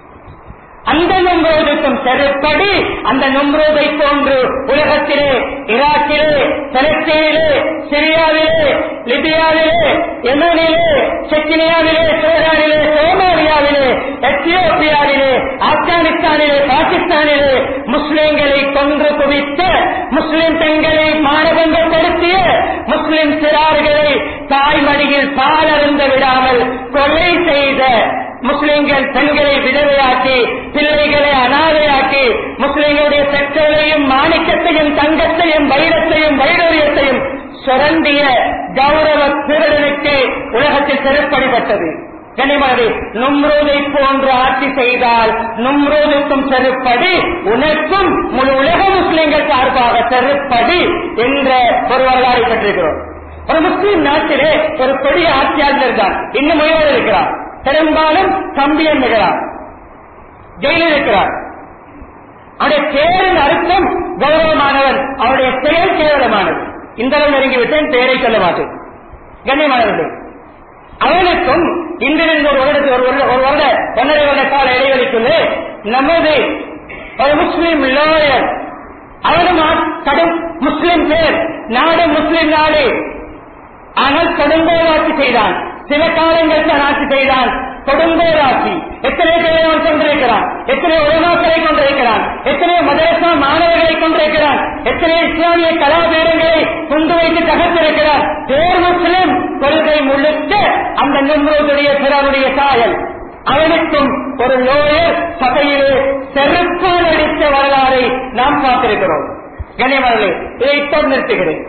அந்த நும்ரோதுக்கும் செருப்படி அந்த நும்ரோதை போன்று உலகத்திலே ஈராக்கிலே பலஸ்தீனிலே சிரியாவிலே லிபியாவிலே யமனிலே செச்சினியாவிலே சோடானிலே சோமாலியாவிலே எத்தியோப்பியாவிலே ஆப்கானிஸ்தானிலே பாகிஸ்தானிலே முஸ்லிம்களை கொன்று குவித்த முஸ்லிம் பெண்களை மானபங்கப்படுத்திய முஸ்லிம் சிறார்களை தாய்மடியில் பாலருந்த விடாமல் கொலை செய்த முஸ்லிம்கள் பெண்களை விதவையாக்கி பிள்ளைகளை அனாதையாக்கி முஸ்லிம்களுடைய பெற்றோரையும் மாணிக்கத்தையும் தங்கத்தையும் வைரத்தையும் வைடூரியத்தையும் சுரண்டிய கௌரவ திருடனுக்கு உலகத்தில் செருப்படிப்பட்டது கனிமதி நும்ரோதை போன்று ஆட்சி செய்தால் நும்ரோதுக்கும் செருப்படி உனக்கும் முழு உலக முஸ்லிம்கள் சார்பாக செருப்படி என்ற ஒரு வரலாறை பெற்றிருக்கிறோம் ஒரு முஸ்லிம் நாட்டிலே ஒரு பெரிய ஆட்சியாளர் தான் இன்னும் உயிரோடு இருக்கிறார் பெரும்பாலும் கம்பி என்கிறார் ஜெயிலில் இருக்கிறார் அவருடைய பேரின் அர்த்தம் கௌரவமானவர் அவருடைய செயல் கேவலமானது இந்த அளவு நெருங்கிவிட்டேன் பெயரை சொல்ல மாட்டேன் கண்ணியமானவர்கள் அவனுக்கும் இன்றிலிருந்து ஒரு வருடத்து ஒரு வருட ஒரு வருட ஒன்றரை வருட கால இடைவெளிக்குள்ளே நமது ஒரு முஸ்லீம் லோயர் அவனும் ஆ- கடும் முஸ்லிம் பேர் நாடு முஸ்லிம் நாடு ஆனால் கொடுங்கோல் ஆட்சி செய்தான் சில காலங்கள் தான் ஆட்சி செய்தான் கொடுங்கோல் ஆட்சி எத்தனை பேரை அவன் கொண்டிருக்கிறான் எத்தனை உலமாக்களை கொண்டிருக்கிறான் எத்தனை மதரசா மாணவர்களை கொண்டிருக்கிறான் எத்தனை இஸ்லாமிய கலாபீடங்களை கொண்டு வைத்து தகர்த்திருக்கிறான் பேர் முஸ்லிம் கொள்கை முழுக்க அந்த நிம்ரோதுடைய பிறருடைய சாயல் அவனுக்கும் ஒரு லோயர் சபையிலே செருப்பால் அடித்த வரலாறை நாம் பார்த்திருக்கிறோம் கனிமர்களே இதை இப்போது நிறுத்துகிறேன்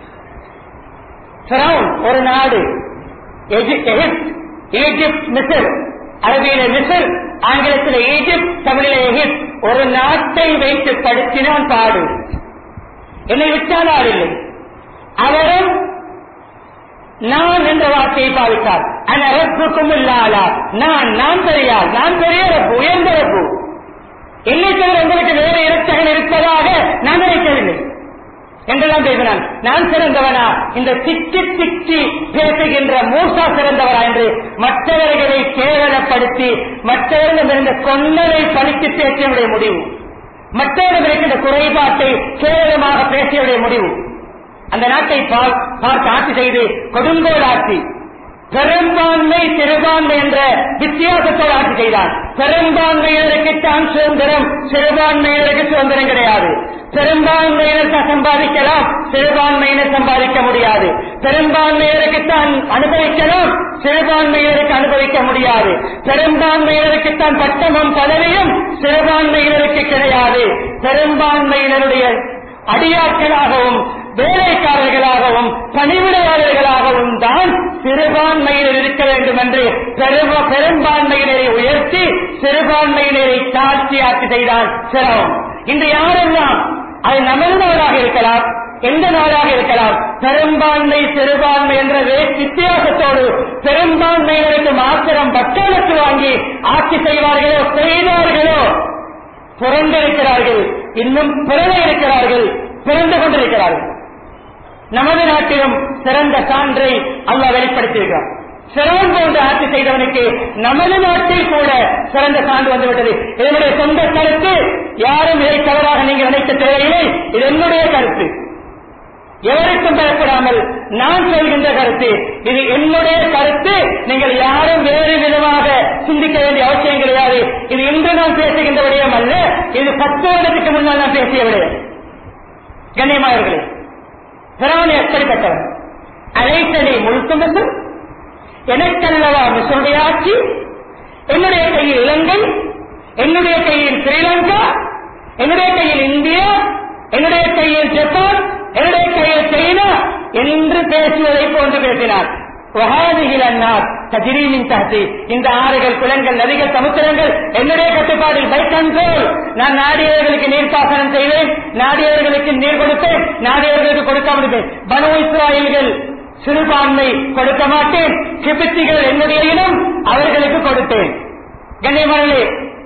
ஃபிரௌன் ஒரு நாடு எஜி- எகிப்த் ஈஜிப்ட் மிசிர் அரபியில மிசிர் ஆங்கிலத்தில் ஈஜிப்ட் தமிழில எகிப்த் ஒரு நாட்டை வைத்து படுத்தினான் பாடு என்னை விட்டால் ஆள் இல்லை அவரும் நான் என்ற வார்த்தையை பாவித்தார் அனரப்புக்கும் இல்லாலா நான் நான் பெரியார் நான் பெரிய ரப்பு உயர்ந்த ரப்பு என்னை தவிர உங்களுக்கு வேறு இரட்சகன் இருப்பதாக நான் நினைக்கவில்லை என்றெல்லாம் பேசினான் நான் சிறந்தவனா இந்த திக்கி திக்கி பேசுகின்ற மூசா சிறந்தவரா என்று மற்றவர்களை கேவலப்படுத்தி மற்றவர்களிடமிருந்த கொன்னரை பழித்து பேசியவுடைய முடிவு மற்றவர்களுக்கு இந்த குறைபாட்டை கேவலமாக பேசியவுடைய முடிவு அந்த நாட்டை பார்- பார்த்து ஆட்சி செய்து கொடுங்கோல் ஆட்சி பெரும்பான்மை சிறுபான்மை என்ற வித்தியாசத்தோடு ஆட்சி செய்தான் பெரும்பான்மையினருக்கு தான் சுதந்திரம் சிறுபான்மையினருக்கு சுதந்திரம் கிடையாது பெரும்பான்மையினர் தான் சம்பாதிக்கலாம் சிறுபான்மையினர் சம்பாதிக்க முடியாது பெரும்பான்மையினருக்கு தான் அனுபவிக்கலாம் சிறுபான்மையினருக்கு அனுபவிக்க முடியாது பெரும்பான்மையினருக்கு தான் பட்டமும் பதவியும் சிறுபான்மையினருக்கு கிடையாது பெரும்பான்மையினருடைய அடியாட்களாகவும் வேலைக்காரர்களாகவும் பணிவிடையாளர்களாகவும் தான் சிறுபான்மையினர் இருக்க வேண்டும் என்று பெரும- பெரும்பான்மையினரை உயர்த்தி சிறுபான்மையினரை தாழ்த்தி ஆட்சி செய்தான் சிரமம் இன்று யாரெல்லாம் அது நமது நாடாக இருக்கலாம் எந்த நாடாக இருக்கலாம் பெரும்பான்மை சிறுபான்மை என்ற வே- வித்தியாசத்தோடு பெரும்பான்மையினருக்கு மாத்திரம் பட்டாளத்து வாங்கி ஆட்சி செய்வார்களோ செய்தார்களோ பிறந்திருக்கிறார்கள் இன்னும் பிறர இருக்கிறார்கள் பிறந்து கொண்டிருக்கிறார்கள் நமது நாட்டிலும் சிறந்த சான்றை அல்லாஹ் வெளிப்படுத்தியிருக்கிறார் சிறவன் போன்று ஆட்சி செய்தவனுக்கு நமது நாட்டில் கூட சிறந்த சான்று வந்துவிட்டது என்னுடைய சொந்த கருத்து யாரும் இதை தவறாக நீங்கள் நினைக்க தேவையில்லை இது என்னுடைய கருத்து எவருக்கும் பயப்படாமல் நான் சொல்கின்ற கருத்து இது என்னுடைய கருத்து நீங்கள் யாரும் வேறு விதமாக சிந்திக்க வேண்டிய அவசியம் கிடையாது இது இன்று நான் பேசுகின்ற விடயம் அல்ல இது பத்து வருடத்துக்கு முன்னால் நான் பேசிய விடயம் கண்ணியமாயவர்களே பிறவனை எப்படிப்பட்டவன் அழைத்தனை முழுக்க மட்டும் எனக்கல்லவா மிசருடைய ஆட்சி என்னுடைய கையில் இலங்கை என்னுடைய கையில் ஸ்ரீலங்கா என்னுடைய கையில் இந்தியா என்னுடைய கையில் ஜப்பான் என்னுடைய கையில் சைனா என்று பேசுவதை போன்று பேசினார் வகாதிகள் அண்ணார் கஜிரியின் தாத்தி இந்த ஆறுகள் குளங்கள் நதிகள் சமுத்திரங்கள் என்னுடைய கட்டுப்பாடில் பை கண்ட்ரோல் நான் நாடியவர்களுக்கு நீர்ப்பாசனம் செய்வேன் நாடியவர்களுக்கு நீர் கொடுப்பேன் நாடியவர்களுக்கு கொடுக்காமல் இருப்பேன் பனு இஸ்ராயல்கள் சிறுபான்மை கொடுக்க மாட்டேன் கிபித்திகள் என்னுடைய இனம் அவர்களுக்கு கொடுத்தேன் கண்ணியமானே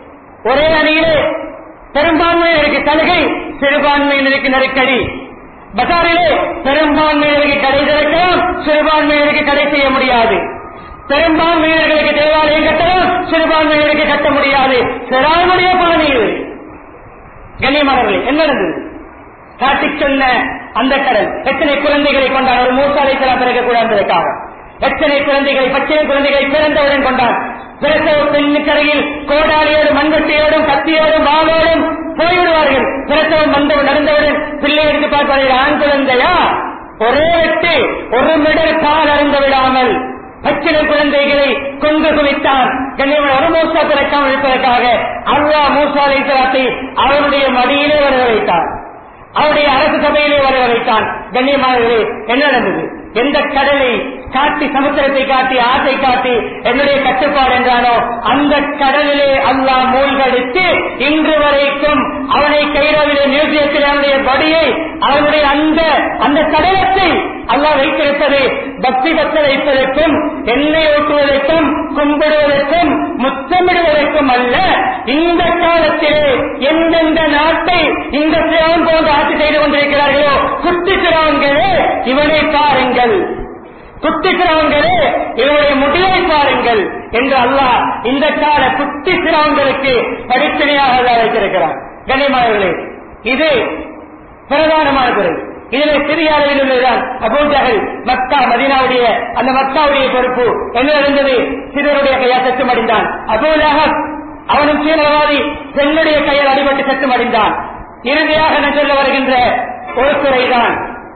ஒரே அணியிலே பெரும்பான்மையினருக்கு சலுகை சிறுபான்மையினருக்கு நெருக்கடி பசாரிலே பெரும்பான்மையினருக்கு கடை திறக்கலாம் சிறுபான்மையினருக்கு கடை செய்ய முடியாது பெரும்பான்மையினர்களுக்கு தேவாலயம் கட்டலாம் சிறுபான்மையினருக்கு கட்ட முடியாது சிறானுடைய பாணியில் கண்ணியமானவர்களே என்ன நடந்தது காட்டிச் சொன்ன அந்த கடல் எத்தனை குழந்தைகளை கொண்டான் ஒரு மூசாலை சில பிறக்கக்கூடாதற்காக எத்தனை குழந்தைகளை பச்சை குழந்தைகளை பிறந்தவுடன் கொண்டான் பிரசவ பெண்ணுக்கரையில் கோடாலியோடும் மண்வெட்டியோடும் கத்தியோடும் வாளோடும் போய்விடுவார்கள் பிரசவம் வந்தவுடன் நடந்தவுடன் பிள்ளை எடுத்து பார்ப்பார்கள் ஆண் குழந்தையா ஒரே வெட்டு ஒரு மிடர் கால் அருந்த விடாமல் பச்சிலை குழந்தைகளை கொண்டு குவித்தான் கண்ணியவன் ஒரு மூசா பிறக்காமல் இருப்பதற்காக அல்லா மூசாலை சிலாத்தை அவருடைய மடியிலே வர வைத்தார் அவருடைய அரசு சபையிலே வர வைத்தான் கண்ணியமானவர்களே என்ன நடந்தது எந்த கடலை காட்டி சமுத்திரத்தை காட்டி ஆசை காட்டி என்னுடைய கட்டுப்பாடு என்றானோ அந்த கடலிலே அல்லாஹ் மூழ்கடித்து இன்று வரைக்கும் அவனை கைரோவிலே மியூசியத்தில் அவனுடைய படியை அவனுடைய அந்த அந்த கடலத்தை அல்லாஹ் வைத்திருப்பது பக்தி பத்த வைப்பதற்கும் எண்ணெய் ஊட்டுவதற்கும் கும்பிடுவதற்கும் முத்தமிடுவதற்கும் அல்ல இந்த காலத்திலே எந்தெந்த நாட்டை இந்த சிரவன் போன்று ஆட்சி செய்து கொண்டிருக்கிறார்களோ குட்டி சிரவன்களே இவனை பாருங்கள் குட்டி சிரவன்களே இவருடைய முடிவை பாருங்கள் என்று அல்லாஹ் இந்த கால குட்டி சிரவன்களுக்கு படிப்பினையாக அல்லாஹ் வைத்திருக்கிறார் கண்ணியமானவர்களே இது பிரதானமான குறை இதில் சிறிய அளவில் உள்ளதுதான் அபூஜகல் மக்கா மதீனாவுடைய அந்த மக்காவுடைய பொறுப்பு என்ன இருந்தது சிறுவருடைய கையால் செத்தும் அடைந்தான் அபூஜகல் அவனும் தீவிரவாதி பெண்ணுடைய கையால் அடிபட்டு செத்தும் அடைந்தான் இறுதியாக நான் சொல்ல வருகின்ற ஒரு துறைதான்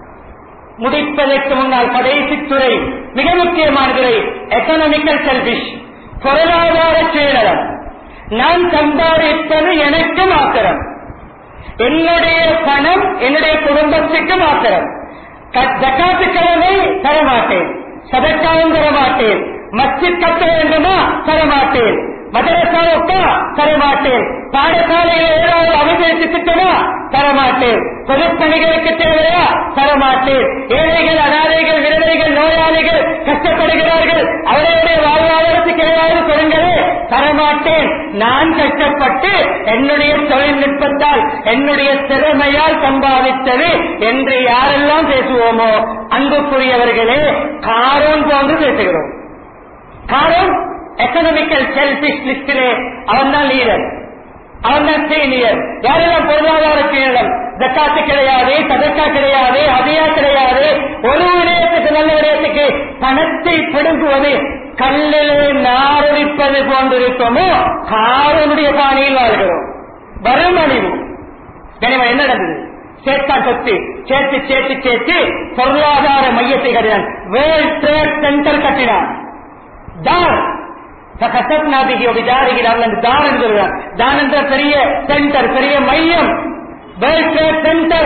முடிப்பதற்கு முன்னால் கடைசி துறை மிக முக்கியமான துறை எக்கனாமிக்கல் செல்பிஷ் பொருளாதார சுயநலம் நான் சம்பாதிப்பது எனக்கு மாத்திரம் என்னுடைய பணம் என்னுடைய குடும்பத்துக்கு மாத்திரம் ஜக்காத்து கிழமை தரமாட்டேன் சதக்காவும் தரமாட்டேன் மஸ்ஜித் கட்ட வேண்டுமா தரமாட்டேன் மதரசாவுக்கா தரமாட்டேன் பாடசாலையில் ஏதாவது அபிவிருத்தி திட்டமா தரமாட்டேன் பொதுப்பணிகளுக்கு தேவையா தரமாட்டேன் ஏழைகள் அனாதைகள் விதவைகள் நோயாளிகள் கஷ்டப்படுகிறார்கள் அவர்களுடைய வாழ்வாதாரத்துக்கு ஏதாவது கொடுங்களே தரமாட்டேன் நான் கஷ்டப்பட்டு என்னுடைய தொழில்நுட்பத்தால் என்னுடைய திறமையால் சம்பாதித்தது என்று யாரெல்லாம் பேசுவோமோ அன்புக்குரியவர்களே காரோன் போன்று பேசுகிறோம் காரோன் எக்கனாமிக்கல் செல்பிஷ் லிஸ்டிலே அவன் தான் லீடர் அவன் தான் சீனியர் யாரெல்லாம் பொருளாதார சீனிடம் ஜக்காத்து கிடையாது சதக்கா கிடையாது அதியா கிடையாது ஒரு விடயத்துக்கு நல்ல விடயத்துக்கு பணத்தை பிடுங்குவது கல்லிலே நாரடிப்பது போன்றிருக்கோமோ காரனுடைய பாணியில் வாழ்கிறோம் வரும் அழிவு கனிமா என்ன நடந்தது சேர்த்தான் சொத்து சேர்த்து சேர்த்து சேர்த்து பொருளாதார மையத்தை கட்டினான் வேர்ல்ட் ட்ரேட் சென்டர் கட்டினான் தான் தான் என்கிறார் தான் என்ற பெரிய சென்டர் பெரிய மையம் வேர்ல்ட் ட்ரேட் சென்டர்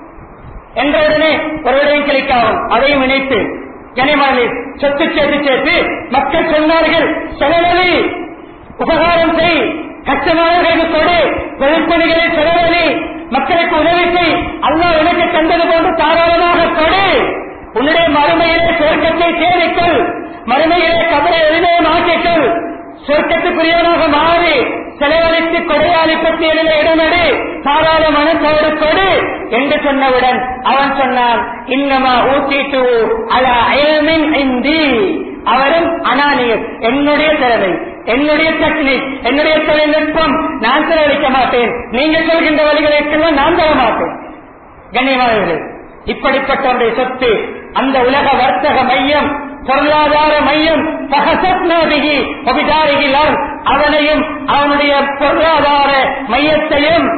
என்ற உடனே ஒரு இடம் கிளிக்காகும் அதையும் இணைத்து கனிமணி சொத்து சேர்த்து சேர்த்து மக்கள் சொன்னார்கள் செலவழி உபகாரம் செய் கஷ்டமானவர்களுக்கு கொடு பொதுப்பணிகளை செலவழி மக்களுக்கு உதவி செய் அல்லா உனக்கு தந்தது போன்று தாராளமாக கொடு உன்னுடைய மறுமையிலே சொர்க்கத்தை சேரிக்கல் மறுமையிலே கபரை எளிமையும் ஆக்கிக்கல் சொர்க்கத்துக்குரியவனாக மாறி செலவழித்து கொடையாளி பட்டியலில் இடமெடு தாராள மனத்தோடு கொடு என்று சொன்னவுடன் அவன் சொன்னான் இன்னமா ஊட்டிட்டு அல அயமின் இந்தி அவரும் அனானியர் என்னுடைய திறமை என்னுடைய டெக்னிக் என்னுடைய தொழில்நுட்பம் நான் செலவழிக்க மாட்டேன் நீங்கள் சொல்கின்ற வழிகளுக்கெல்லாம் நான் தர மாட்டேன் கண்ணியமானவர்களே இப்படிப்பட்டவருடைய சொத்து அந்த உலக வர்த்தக மையம் பொருளாதார மையம் பகசத்னாதிகி பபிதாரிகிலால் அவனையும் அவனுடைய பொருளாதார மையத்தையும்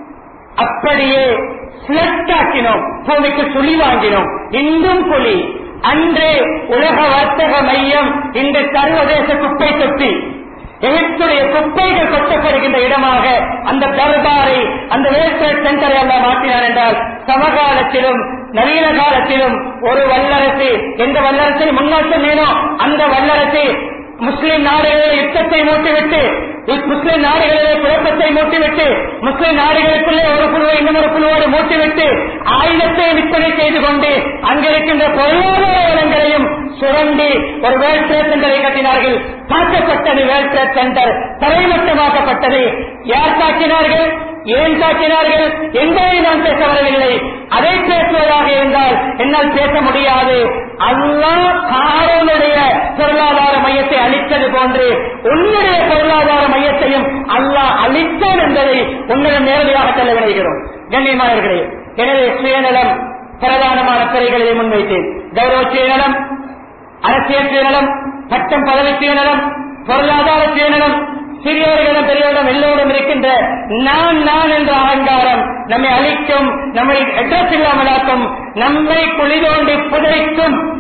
அப்படியே சிலட்டாக்கினோம் பூமிக்கு சுழி வாங்கினோம் இன்றும் புலி அன்றே உலக வர்த்தக மையம் இந்த சர்வதேச குப்பை தொட்டி எகிப்துடைய குப்பைகள் கொட்டப்படுகின்ற இடமாக அந்த தர்பாரை அந்த வேஸ்டர் சென்டரை எல்லாம் மாற்றினார் என்றால் சமகாலத்திலும் நவீன காலத்திலும் ஒரு வல்லரசு எந்த வல்லரசை முன்னால் சொன்னேனோ அந்த வல்லரசு முஸ்லிம் நாடுகளில் யுத்தத்தை மூட்டிவிட்டு முஸ்லிம் நாடுகளிலே குழப்பத்தை மூட்டிவிட்டு முஸ்லிம் நாடுகளுக்குள்ளே ஒரு குழுவை இன்னொரு குழுவோடு மூட்டிவிட்டு ஆயுதத்தை விற்பனை செய்து கொண்டு அங்கிருக்கின்ற பொருளாதார வளங்களையும் சுரண்டி ஒரு வேர்ல்ட் ட்ரேட் சென்டரை கட்டினார்கள் தாக்கப்பட்டது வேர்ல்ட் ட்ரேட் சென்டர் தரைமட்டமாக்கப்பட்டது யார் தாக்கினார்கள் ஏன் தாக்கினார்கள் என்பதை நான் பேச வரவில்லை அதை பேசுவதாக இருந்தால் என்னால் பேச முடியாது அல்லா காரனுடைய பொருளாதார மையத்தை அளித்தது போன்று உன்னுடைய பொருளாதார மையத்தையும் அல்லாஹ் அளித்தான் என்பதை உன்னிடம் நேரடியாக செல்ல விளைகிறோம் கண்ணியமானவர்களே எனவே சுயநலம் பிரதானமான துறைகளை முன்வைத்தேன் கௌரவ சுயநலம் அரசியல் சுயநலம் சட்டம் பதவி சுயநலம் பொருளாதார சுயநலம் சிறியவர்களிடம் பெரியவரிடம் எல்லோரும் இருக்கின்ற நான் நான் என்ற அகங்காரம் நம்மை அழிக்கும் நம்மை அட்ரஸ் இல்லாமலாக்கும் நம்மை குளிதோண்டி புதைக்கும்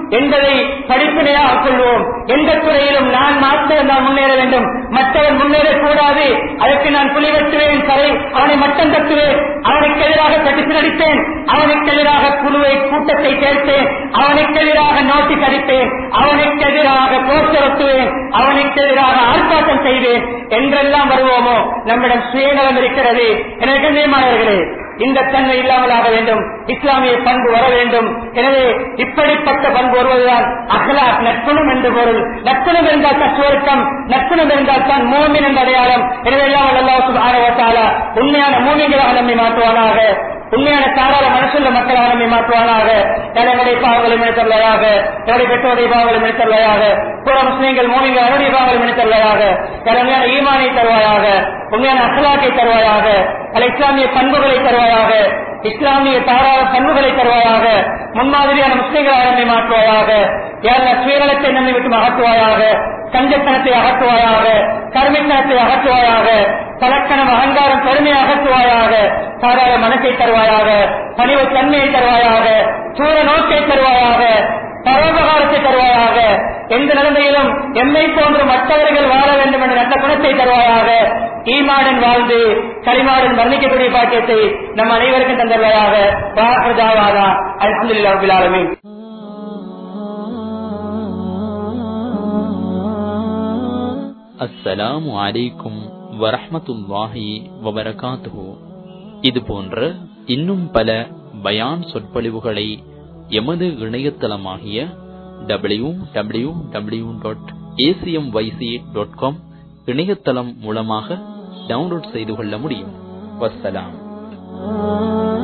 என்பதை படிப்பினையாக கொள்வோம் எந்த துறையிலும் நான் மாத்திரம் நான் முன்னேற வேண்டும் மற்றவன் முன்னேறக்கூடாது அதற்கு நான் புலி வெட்டுவேன் கரை அவனை மட்டம் தட்டுவேன் அவனுக்கு எதிராக தடுத்து நடிப்பேன் அவனுக்கு எதிராக குழுவை கூட்டத்தை சேர்த்தேன் அவனுக்கு எதிராக நோட்டீஸ் அடிப்பேன் அவனுக்கு எதிராக போஸ்டர் ஒட்டுவேன் அவனுக்கு எதிராக ஆர்ப்பாட்டம் செய்வேன் என்றெல்லாம் வருவோமோ நம்மிடம் சுயநலம் இருக்கிறது எனவே கண்ணியமானவர்களே இந்த தன்மை இல்லாமலாக வேண்டும் இஸ்லாமிய பண்பு வர வேண்டும் எனவே இப்படிப்பட்ட பண்பு வருவதுதான் அஹ்லாக் நற்குணம் என்று பொருள் நற்குணம் இருந்தால் தான் சுவர்க்கம் நற்குணம் இருந்தால் தான் மோமின் என்ற அடையாளம் எனவே எல்லாம் அல்லாஹ் சுப்ஹானஹு வ தஆலா உண்மையான மூமிகளாக நம்மை மாற்றுவானாக உண்மையான தாராள மனசுள்ள மக்களாக நம்மை மாற்றுவானாக என்னுடைய பாவங்களை மனிதர்களாக என்னுடைய பெற்றோருடைய பாவங்களை மனிதர்களாக புற முஸ்லீம்கள் மூலிகள் அவருடைய பாவங்களை மனிதர்களாக உண்மையான ஈமானை தருவாயாக உண்மையான அகலாக்கை தருவாயாக பல இஸ்லாமிய பண்புகளை தருவாயாக இஸ்லாமிய தாராள பண்புகளை தருவாயாக முன்மாதிரியான முஸ்லீம்களாக நம்மை மாற்றுவாயாக யார சுயநலத்தை நம்மை விட்டு அகற்றுவாயாக கஞ்சத்தனத்தை அகற்றுவாயாக கருமைத்தனத்தை அகற்றுவாயாக தலக்கணம் அகங்காரம் பெருமையை அகற்றுவாயாக தாராள மனத்தை தருவாயாக பணிவு தன்மையை தருவாயாக சூர நோக்கை தருவாயாக பரோபகாரத்தை தருவாயாக எந்த நிலைமையிலும் எம்மை போன்று மற்றவர்கள் வாழ வேண்டும் என்ற நல்ல குணத்தை தருவாயாக ஈமாடன் வாழ்ந்து களிமாடன் வர்ணிக்கக்கூடிய பாக்கியத்தை நம் அனைவருக்கும் தந்தருவாயாக வாகதாவாதா அல்ஹம்துலில்லாஹி ரப்பில் ஆலமீன் அஸ்ஸலாமு அலைக்கும் வரஹ்மத்துல்லாஹி வபரகாத்துஹு இது போன்ற இன்னும் பல பயான் சொற்பொழிவுகளை எமது இணையதளமாகிய W W W dot A C M Y C dot com இணையதளம் மூலமாக டவுன்லோட் செய்து கொள்ள முடியும் வஸ்ஸலாம்